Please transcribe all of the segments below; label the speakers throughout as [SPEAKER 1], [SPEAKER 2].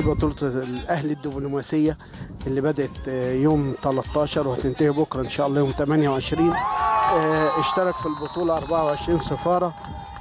[SPEAKER 1] بطولة الأهلي الدبلوماسية اللي بدأت يوم 13 وهتنتهي بكرة إن شاء الله يوم 28 آه، اشترك في البطولة 24 سفارة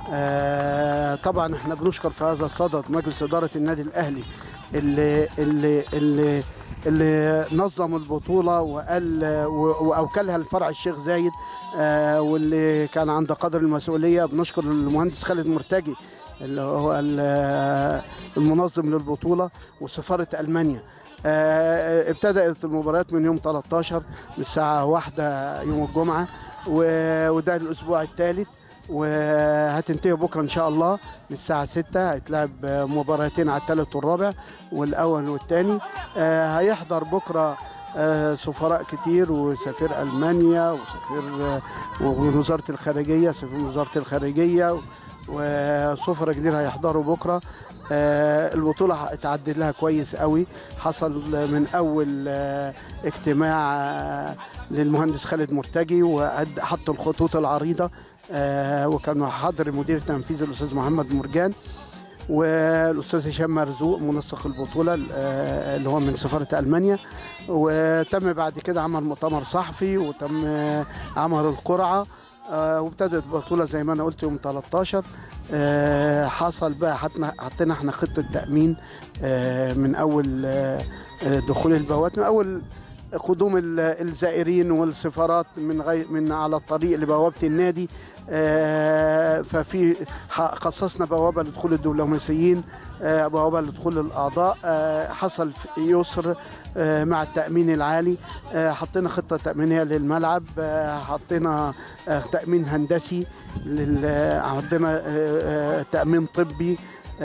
[SPEAKER 1] آه، طبعا احنا بنشكر في هذا الصدد مجلس إدارة النادي الأهلي اللي اللي اللي اللي نظم البطولة وقال وأوكلها لفرع الشيخ زايد آه، واللي كان عند قدر المسؤولية بنشكر المهندس خالد مرتجي اللي هو ال- المنظم للبطولة وسفارة ألمانيا آه، ابتدأت المباريات من يوم 13 من الساعة واحدة يوم الجمعة و- وده الأسبوع الثالث وهتنتهي بكرة إن شاء الله من الساعة 6 هيتلعب مباراتين على الثالث والرابع والأول والثاني آه، هيحضر بكرة آه، سفراء كتير وسفير ألمانيا وسفير آه، ووزارة الخارجية سفير وزارة الخارجية وسفراء كتير هيحضروا بكرة آه، البطولة اتعدد لها كويس قوي حصل من أول آه، اجتماع آه، للمهندس خالد مرتجي وحط الخطوط العريضة آه، وكان حاضر المدير التنفيذي الأستاذ محمد مرجان والاستاذ هشام مرزوق منسق البطوله آه، اللي هو من سفاره المانيا وتم بعد كده عمل مؤتمر صحفي وتم آه، عمل القرعه آه، وابتدت البطوله زي ما انا قلت يوم 13 آه، حصل بقى حطنا حطينا احنا خطه تامين آه، من اول آه، آه، دخول البوابات من اول قدوم ال- الزائرين والسفارات من غير من على الطريق لبوابه النادي آه، ففي ح- خصصنا بوابه لدخول الدبلوماسيين آه، بوابه لدخول الاعضاء آه، حصل في- يسر آه، مع التامين العالي آه، حطينا خطه تامينيه للملعب آه، حطينا آه، تامين هندسي لل- حطينا آه، آه، تامين طبي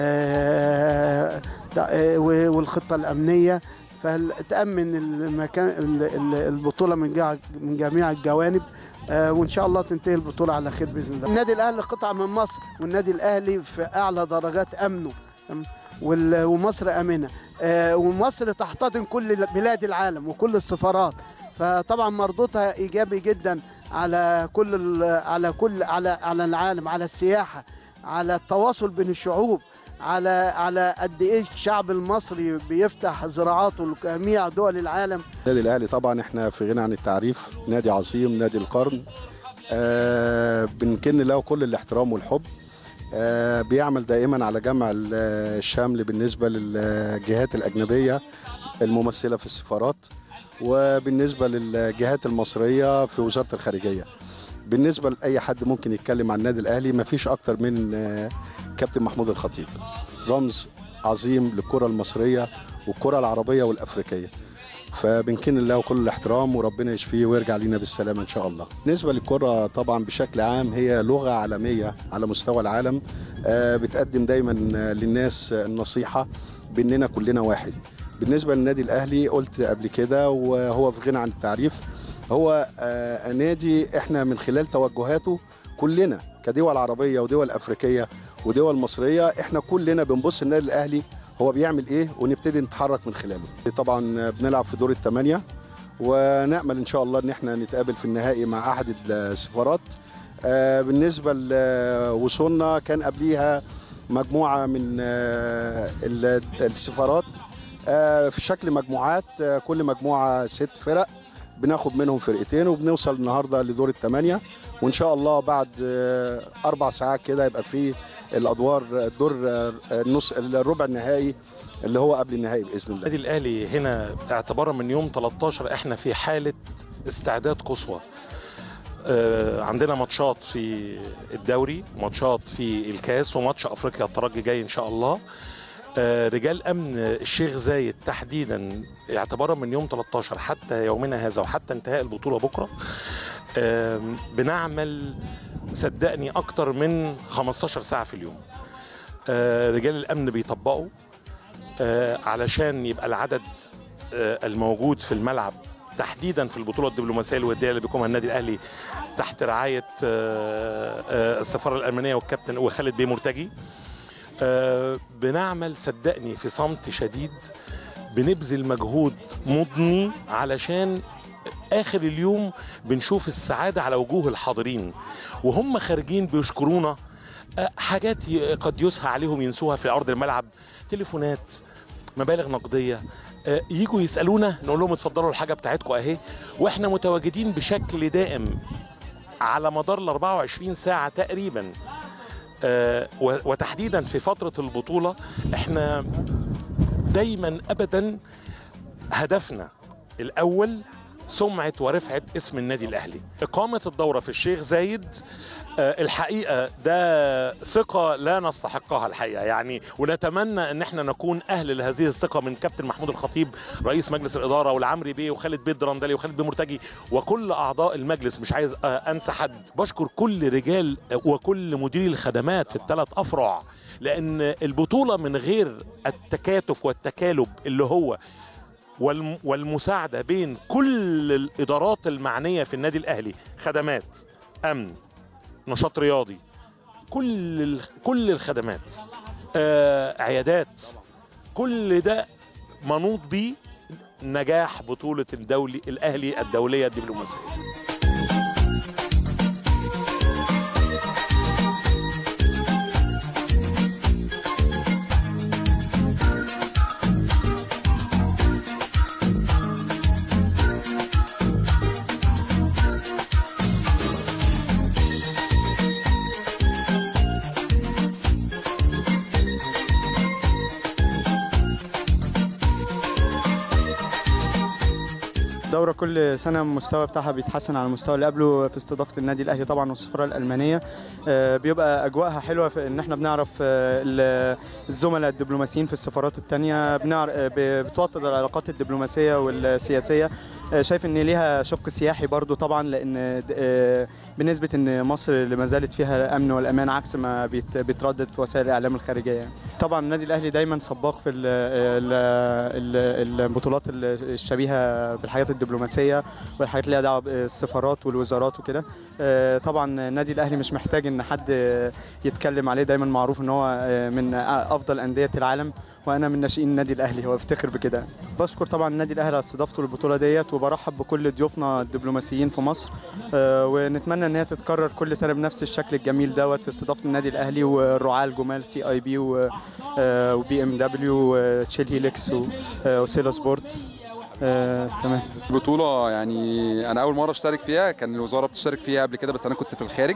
[SPEAKER 1] آه، تع- آه، و- والخطه الامنيه فتامن المكان ال- ال- البطوله من جا- من جميع الجوانب آه، وان شاء الله تنتهي البطوله على خير باذن الله. النادي الاهلي قطعه من مصر والنادي الاهلي في اعلى درجات امنه تمام؟ وال- ومصر امنه آه، ومصر تحتضن كل بلاد العالم وكل السفارات فطبعا مردودها ايجابي جدا على كل ال- على كل على على العالم على السياحه على التواصل بين الشعوب على على قد ايه الشعب المصري بيفتح زراعاته لجميع دول العالم
[SPEAKER 2] النادي الاهلي طبعا احنا في غنى عن التعريف نادي عظيم نادي القرن آه بنكن له كل الاحترام والحب آه بيعمل دائما على جمع ال- الشمل بالنسبه للجهات الاجنبيه الممثله في السفارات وبالنسبه للجهات المصريه في وزاره الخارجيه بالنسبه لاي حد ممكن يتكلم عن النادي الاهلي مفيش اكتر من آه كابتن محمود الخطيب رمز عظيم للكره المصريه والكره العربيه والافريقيه فبنكن له كل الاحترام وربنا يشفيه ويرجع لينا بالسلامه ان شاء الله. بالنسبه للكره طبعا بشكل عام هي لغه عالميه على مستوى العالم آه، بتقدم دايما آه، للناس النصيحه باننا كلنا واحد. بالنسبه للنادي الاهلي قلت قبل كده وهو في غنى عن التعريف هو آه، نادي احنا من خلال توجهاته كلنا كدول عربيه ودول افريقيه ودول مصريه احنا كلنا بنبص النادي الاهلي هو بيعمل ايه ونبتدي نتحرك من خلاله طبعا بنلعب في دور الثمانيه ونامل ان شاء الله ان احنا نتقابل في النهائي مع احد السفارات آه، بالنسبه لوصولنا كان قبليها مجموعه من آه، ال- السفارات آه، في شكل مجموعات آه، كل مجموعه ست فرق بناخد منهم فرقتين وبنوصل النهارده لدور الثمانيه وان شاء الله بعد آه، اربع ساعات كده يبقى في الادوار الدور آه، النص الربع النهائي اللي هو قبل النهائي باذن الله
[SPEAKER 3] النادي الاهلي هنا اعتبارا من يوم 13 احنا في حاله استعداد قصوى آه، عندنا ماتشات في الدوري ماتشات في الكاس وماتش افريقيا الترجي جاي ان شاء الله آه، رجال امن الشيخ زايد تحديدا اعتبارا من يوم 13 حتى يومنا هذا وحتى انتهاء البطوله بكره آم، بنعمل صدقني اكتر من 15 ساعه في اليوم آه، رجال الامن بيطبقوا آه، علشان يبقى العدد آه، الموجود في الملعب تحديدا في البطوله الدبلوماسيه الوديه اللي بيقومها النادي الاهلي تحت رعايه آه، آه، السفاره الالمانيه والكابتن وخالد بيه مرتجي آه، بنعمل صدقني في صمت شديد بنبذل مجهود مضني علشان اخر اليوم بنشوف السعاده على وجوه الحاضرين وهم خارجين بيشكرونا آه، حاجات ي- قد يسهى عليهم ينسوها في ارض الملعب تليفونات مبالغ نقديه آه، يجوا يسالونا نقول لهم اتفضلوا الحاجه بتاعتكم اهي واحنا متواجدين بشكل دائم على مدار ال 24 ساعه تقريبا آه، و- وتحديدا في فتره البطوله احنا دايما ابدا هدفنا الاول سمعه ورفعه اسم النادي الاهلي اقامه الدوره في الشيخ زايد آه، الحقيقه ده ثقه لا نستحقها الحقيقه يعني ونتمنى ان احنا نكون اهل لهذه الثقه من كابتن محمود الخطيب رئيس مجلس الاداره والعمري بيه وخالد بيه الدرندلي وخالد بيه مرتجي وكل اعضاء المجلس مش عايز آه، انسى حد بشكر كل رجال آه، وكل مديري الخدمات في الثلاث افرع لان البطوله من غير التكاتف والتكالب اللي هو والم- والمساعده بين كل الادارات المعنيه في النادي الاهلي خدمات امن نشاط رياضي كل ال- كل الخدمات آه عيادات كل ده منوط بيه نجاح بطوله الدولي الاهلي الدوليه الدبلوماسيه
[SPEAKER 4] الدورة كل سنة المستوى بتاعها بيتحسن على المستوى اللي قبله في استضافة النادي الأهلي طبعا والسفارة الألمانية آه، بيبقى أجواءها حلوة في إن إحنا بنعرف آه، ال- الزملاء الدبلوماسيين في السفارات التانية بنعرف بتوطد العلاقات الدبلوماسية والسياسية آه، شايف إن ليها شق سياحي برضو طبعا لأن آه، بنسبة إن مصر اللي ما زالت فيها الأمن والأمان عكس ما بيت- بيتردد في وسائل الإعلام الخارجية يعني. طبعا النادي الأهلي دايما سباق في ال- ال- ال- البطولات الشبيهة بالحاجات الدبلوماسية والحاجات اللي ليها دعوة بالسفارات والوزارات وكده آه، طبعا النادي الأهلي مش محتاج إن حد يتكلم عليه دايما معروف إن هو آه، من أفضل أندية العالم وأنا من ناشئين النادي الأهلي هو بفتخر بكده بشكر طبعا النادي الأهلي على استضافته للبطولة ديت وبرحب بكل ضيوفنا الدبلوماسيين في مصر آه، ونتمنى ان هي تتكرر كل سنه بنفس الشكل الجميل دوت في استضافه النادي الاهلي والرعاة الجمال سي اي بي وبي ام دبليو وتشيل هيليكس و- آه، وسيلا سبورت آه، تمام
[SPEAKER 5] البطولة يعني أنا أول مرة أشترك فيها كان الوزارة بتشترك فيها قبل كده بس أنا كنت في الخارج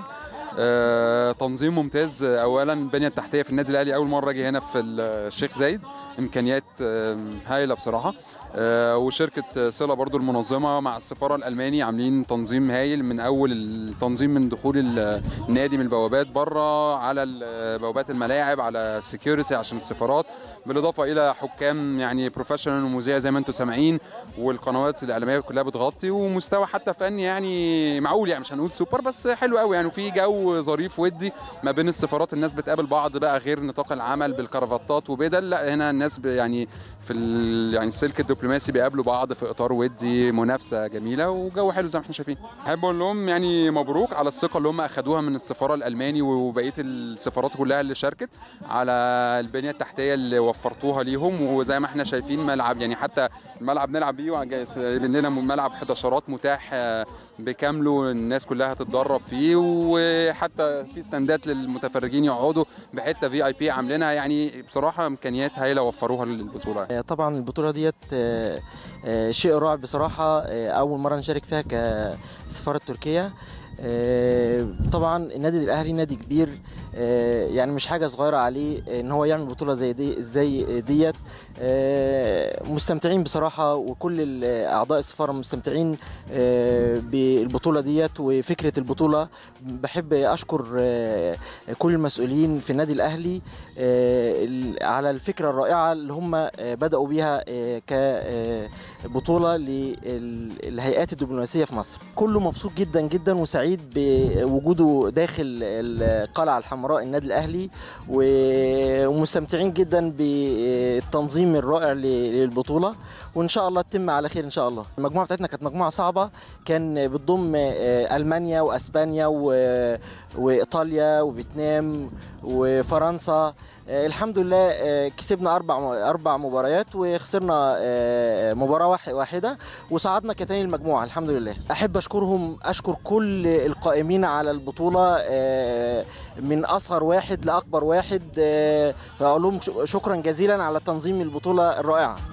[SPEAKER 5] آه، تنظيم ممتاز اولا البنيه التحتيه في النادي الاهلي اول مره اجي هنا في الشيخ زايد امكانيات آه، هايله بصراحه آه، وشركه صله برضو المنظمه مع السفاره الالماني عاملين تنظيم هايل من اول التنظيم من دخول ال- النادي من البوابات بره على ال- بوابات الملاعب على السكيورتي عشان السفارات بالاضافه الى حكام يعني بروفيشنال ومذيع زي ما انتم سامعين والقنوات الاعلاميه كلها بتغطي ومستوى حتى فني يعني معقول يعني مش هنقول سوبر بس حلو قوي يعني وفي جو ظريف ودي ما بين السفارات الناس بتقابل بعض بقى غير نطاق العمل بالكرافتات وبدل لا هنا الناس ب- يعني في ال- يعني السلك الدبلوماسي بيقابلوا بعض في اطار ودي منافسه جميله وجو حلو زي ما احنا شايفين احب اقول لهم يعني مبروك على الثقه اللي هم اخدوها من السفاره الالماني وبقيه السفارات كلها اللي شاركت على البنيه التحتيه اللي وفرتوها ليهم وزي ما احنا شايفين ملعب يعني حتى الملعب نلعب بيه وجايز لنا ملعب 11 متاح آه، بكامله الناس كلها هتتدرب فيه وحتى في استندات للمتفرجين يقعدوا بحته في اي بي عاملينها يعني بصراحه امكانيات هايله وفروها للبطوله
[SPEAKER 6] آه، طبعا البطولة ديت آه، آه، شيء رائع بصراحة آه، أول مرة نشارك فيها كسفارة تركيا آه، طبعا النادي الأهلي نادي كبير آه، يعني مش حاجة صغيرة عليه إن هو يعمل بطولة زي دي زي ديت آه، مستمتعين بصراحة وكل ال- أعضاء السفارة مستمتعين آه، بالبطولة ديت وفكرة البطولة بحب أشكر آه، كل المسؤولين في النادي الأهلي آه، ال- على الفكرة الرائعة اللي هم آه، بدأوا بيها آه، كبطولة للهيئات الدبلوماسية في مصر كله مبسوط جدا جدا وسعيد بوجوده داخل القلعة الحمراء النادي الأهلي و- ومستمتعين جدا بالتنظيم الرائع ل- للبطولة وإن شاء الله تتم على خير إن شاء الله المجموعة بتاعتنا كانت مجموعة صعبة كان بتضم آه، ألمانيا وأسبانيا و- وإيطاليا وفيتنام وفرنسا آه، الحمد لله آه، كسبنا اربع اربع مباريات وخسرنا آه، مباراه واح- واحده وصعدنا كتاني المجموعه الحمد لله احب اشكرهم اشكر كل القائمين على البطوله آه، من اصغر واحد لاكبر واحد آه، اقول لهم شكرا جزيلا على تنظيم البطوله الرائعه